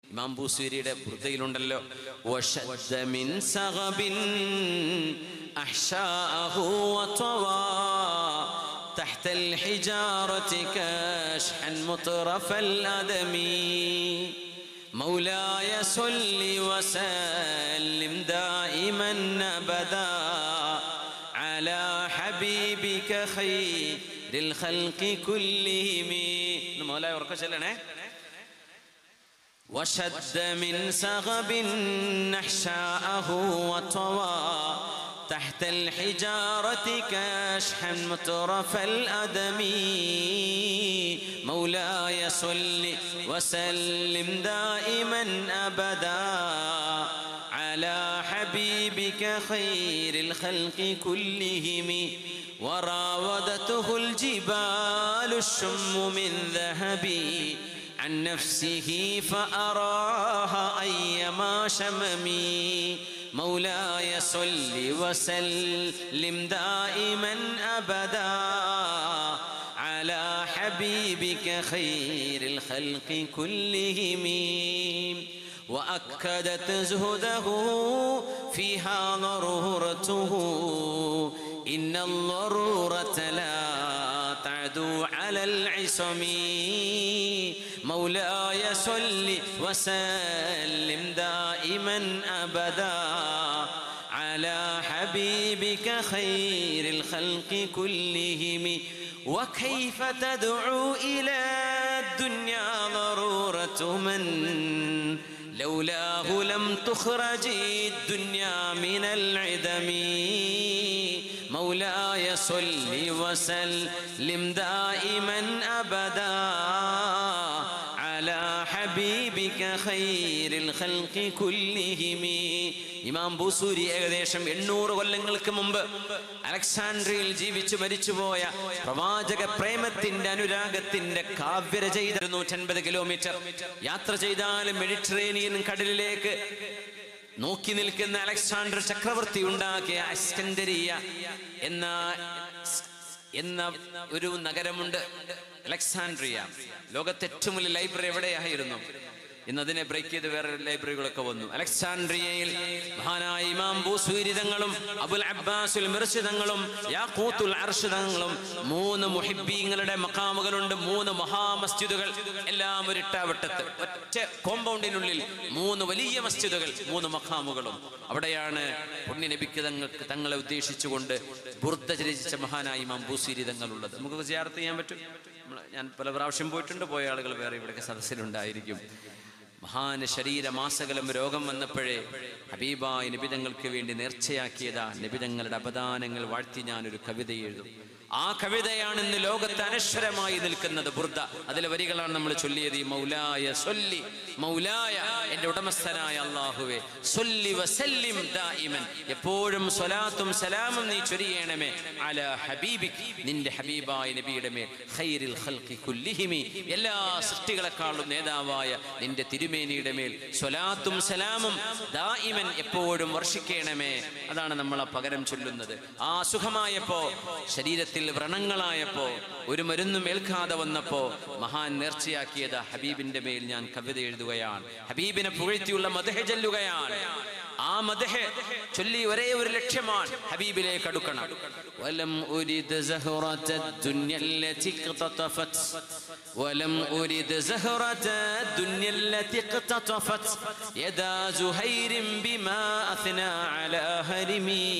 ഇമാം ബൂസീരിയുടെ ബുർദയിലുണ്ടല്ലോ وشد من سغب أحشاءه وطوى تحت الحجارة كاشحا مطرف الأدم مولاي صل وسلم دائما أبدا على حبيبك خير الخلق كلهم مولاي ورقة شلنا وشد من سغب نحشاءه وطوى تحت الحجارة كاشحا مترف الأدم مولاي صل وسلم دائما أبدا على حبيبك خير الخلق كلهم وراودته الجبال الشم من ذهب عن نفسه فأراها أيما شممي مولاي صل وسلم دائما أبدا على حبيبك خير الخلق كلهم وأكدت زهده فيها ضرورته إن الضرورة لا تعدو على العصم مولاي صل وسلم دائما أبدا على حبيبك خير الخلق كلهم وكيف تدعو إلى الدنيا ضرورة من لولاه لم تخرج الدنيا من العدم مولاي صل وسلم دائما أبدا على حبيبك خير الخلق كلهم ഇമാം ബൂസൂരി ഏകദേശം എണ്ണൂറ് കൊല്ലങ്ങൾക്ക് മുമ്പ് അലക്സാണ്ട്രിയയിൽ ജീവിച്ചു മരിച്ചുപോയ പ്രവാചക പ്രേമത്തിന്റെ അനുരാഗത്തിന്റെ കാവ്യരചയിത നൂറ്റൻപത് കിലോമീറ്റർ യാത്ര ചെയ്താലും മെഡിറ്ററേനിയൻ കടലിലേക്ക് നോക്കി നിൽക്കുന്ന അലക്സാണ്ടർ ചക്രവർത്തി ഉണ്ടാക്കിയ അസ്കന്ദരിയ എന്ന എന്ന ഒരു നഗരമുണ്ട് അലക്സാൻഡ്രിയ ലോകത്തെ ഏറ്റവും വലിയ ലൈബ്രറി എവിടെയായിരുന്നു ഇന്ന് അതിനെ ബ്രേക്ക് ചെയ്ത് വേറെ ലൈബ്രറികളൊക്കെ വന്നു അലക്സാൻഡ്രിയയിൽ മഹാനായ ഇമാം ബൂസൂരിതങ്ങളും അബുൽ അബ്ബാസുൽ മിർഷിതങ്ങളും യാഖൂത്തുൽ അർഷിതങ്ങളും മൂന്ന് മുഹിബീങ്ങളുടെ മക്കാമുകളുണ്ട് മൂന്ന് മഹാമസ്ജിദുകൾ എല്ലാം ഒരു ഇട്ടാവട്ടത്ത് ഒറ്റ കോമ്പൗണ്ടിനുള്ളിൽ മൂന്ന് വലിയ മസ്ജിദുകൾ മൂന്ന് മക്കാമുകളും അവിടെയാണ് പുണ്യ നബിക്ക് തങ്ങൾക്ക് തങ്ങളെ ഉദ്ദേശിച്ചുകൊണ്ട് ബുർദ രചിച്ച മഹാനായ ഇമാം ബൂസൂരി തങ്ങളുള്ളത് നമുക്ക് സിയാർത്ത് ചെയ്യാൻ പറ്റും നമ്മള് ഞാൻ പല പ്രാവശ്യം പോയിട്ടുണ്ട് പോയ ആളുകൾ വേറെ ഇവിടെയൊക്കെ സദസ്സിലുണ്ടായിരിക്കും മഹാന് ശരീരമാസകലം രോഗം വന്നപ്പോഴേ ഹബീബായ നിബിതങ്ങൾക്ക് വേണ്ടി നേർച്ചയാക്കിയതാ നിബിതങ്ങളുടെ അപദാനങ്ങൾ വാഴ്ത്തി ഞാനൊരു കവിത എഴുതും ആ കവിതയാണ് ഇന്ന് ലോകത്ത് അനശ്വരമായി നിൽക്കുന്നത് ബുർദ അതിലെ വരികളാണ് നമ്മൾ ചൊല്ലിയത് ഈ മൗലായ സൊല്ലി മൗലായ എന്റെ ഉടമസ്ഥനായ അള്ളാഹുവെ സൊല്ലി വസല്ലിം ദായിമൻ എപ്പോഴും സ്വലാത്തും സലാമും നീ ചൊരിയണമേ അല ഹബീബിക് നിന്റെ ഹബീബായ നബിയുടെ മേൽ ഖൈറിൽ ഖൽഖി കുല്ലിഹിമി എല്ലാ സൃഷ്ടികളെക്കാളും നേതാവായ നിന്റെ തിരുമേനിയുടെ മേൽ സ്വലാത്തും സലാമും ദായിമൻ എപ്പോഴും വർഷിക്കണമേ അതാണ് നമ്മൾ ആ പകരം ചൊല്ലുന്നത് ആ സുഖമായപ്പോ ശരീരത്തിൽ വ്രണങ്ങളായപ്പോ ഒരു മരുന്നും ഏൽക്കാതെ വന്നപ്പോ മഹാൻ നേർച്ചയാക്കിയത് ഹബീബിന്റെ മേൽ ഞാൻ കവിത എഴുതുകയാണ് ഹബീബിനെ പുകഴ്ത്തിയുള്ള മദഹ ചൊല്ലുകയാണ് ആ മദഹ ചൊല്ലി ഒരേ ഒരു ലക്ഷ്യമാണ് ഹബീബിലേക്ക് അടുക്കണം വലം ഉരിദ് സഹറത الدنيا التي اقتطفت ولم أرد زهرة الدنيا التي اقتطفت يدا زهير بما أثنى على هرمي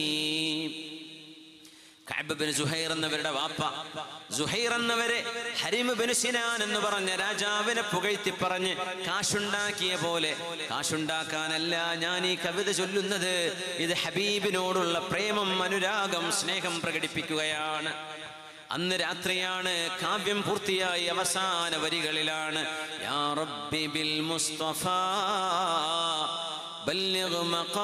കഅബ് സുഹൈർ എന്നവരുടെ വാപ്പ സുഹൈർ എന്നവരെ ഹരിമ് ബിൻ സിനാൻ എന്ന് പറഞ്ഞ രാജാവിനെ പുകഴ്ത്തി പറഞ്ഞ് കാശുണ്ടാക്കിയ പോലെ കാശുണ്ടാക്കാനല്ല ഞാൻ ഈ കവിത ചൊല്ലുന്നത് ഇത് ഹബീബിനോടുള്ള പ്രേമം അനുരാഗം സ്നേഹം പ്രകടിപ്പിക്കുകയാണ് അന്ന് രാത്രിയാണ് കാവ്യം പൂർത്തിയായി അവസാന വരികളിലാണ് യാ റബ്ബി ബിൽ മുസ്തഫ ബല്ലിഗ്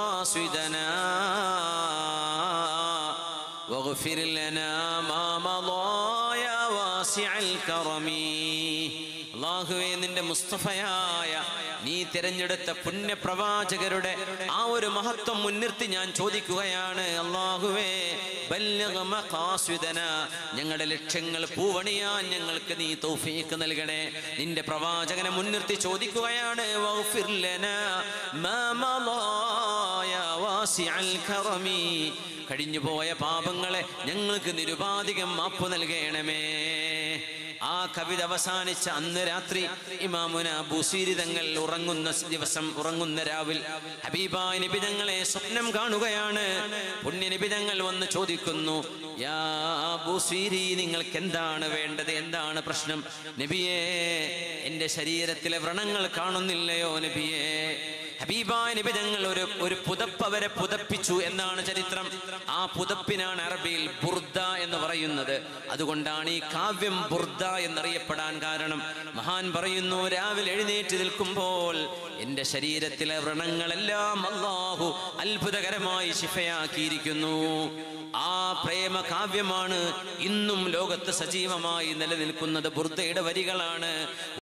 മഖാസിദനാ واغفر لنا ما مضى يا واسع الكرم അള്ളാഹുവേ നിന്റെ മുസ്തഫയായ നീ തിരഞ്ഞെടുത്ത പുണ്യപ്രവാചകരുടെ ആ ഒരു മഹത്വം മുൻനിർത്തി ഞാൻ ചോദിക്കുകയാണ് അള്ളാഹുവേ ബല്ലഗ മഖാസിദന. ഞങ്ങളുടെ ലക്ഷ്യങ്ങൾ പൂവണിയാൻ ഞങ്ങൾക്ക് നീ തൗഫീഖ് നൽകണേ നിന്റെ പ്രവാചകനെ മുൻനിർത്തി ചോദിക്കുകയാണ് വഗ്ഫിർ ലനാ മാ മളാ യാ വാസിഅൽ കറമി. കഴിഞ്ഞുപോയ പാപങ്ങളെ ഞങ്ങൾക്ക് നിരുപാധികം മാപ്പ് നൽകണമേ ആ കവിത അവസാനിച്ച അന്ന് രാത്രി ഇമാമുന ബുസീരി തങ്ങൾ ഉറങ്ങുന്ന ദിവസം ഉറങ്ങുന്ന രാവിൽ ഹബീബായ നിബിതങ്ങളെ സ്വപ്നം കാണുകയാണ് പുണ്യ നിബിതങ്ങൾ വന്ന് ചോദിക്കുന്നു യാ ബുസീരി നിങ്ങൾക്ക് എന്താണ് വേണ്ടത് എന്താണ് പ്രശ്നം നബിയേ എന്റെ ശരീരത്തിലെ വ്രണങ്ങൾ കാണുന്നില്ലയോ നബിയേ ഹബീബായ നിബിതങ്ങൾ ഒരു ഒരു പുതപ്പ് അവരെ പുതപ്പിച്ചു എന്നാണ് ചരിത്രം ആ പുതപ്പിനാണ് അറബിയിൽ ബുർദ എന്ന് പറയുന്നത് അതുകൊണ്ടാണ് ഈ കാവ്യം ബുർദ എന്നറിയപ്പെടാൻ കാരണം മഹാൻ പറയുന്നു രാവിലെ എഴുന്നേറ്റ് നിൽക്കുമ്പോൾ എന്റെ ശരീരത്തിലെ വ്രണങ്ങളെല്ലാം അള്ളാഹു അത്ഭുതകരമായി ശിഫയാക്കിയിരിക്കുന്നു ആ പ്രേമ കാവ്യമാണ് ഇന്നും ലോകത്ത് സജീവമായി നിലനിൽക്കുന്നത് ബുർദയുടെ വരികളാണ്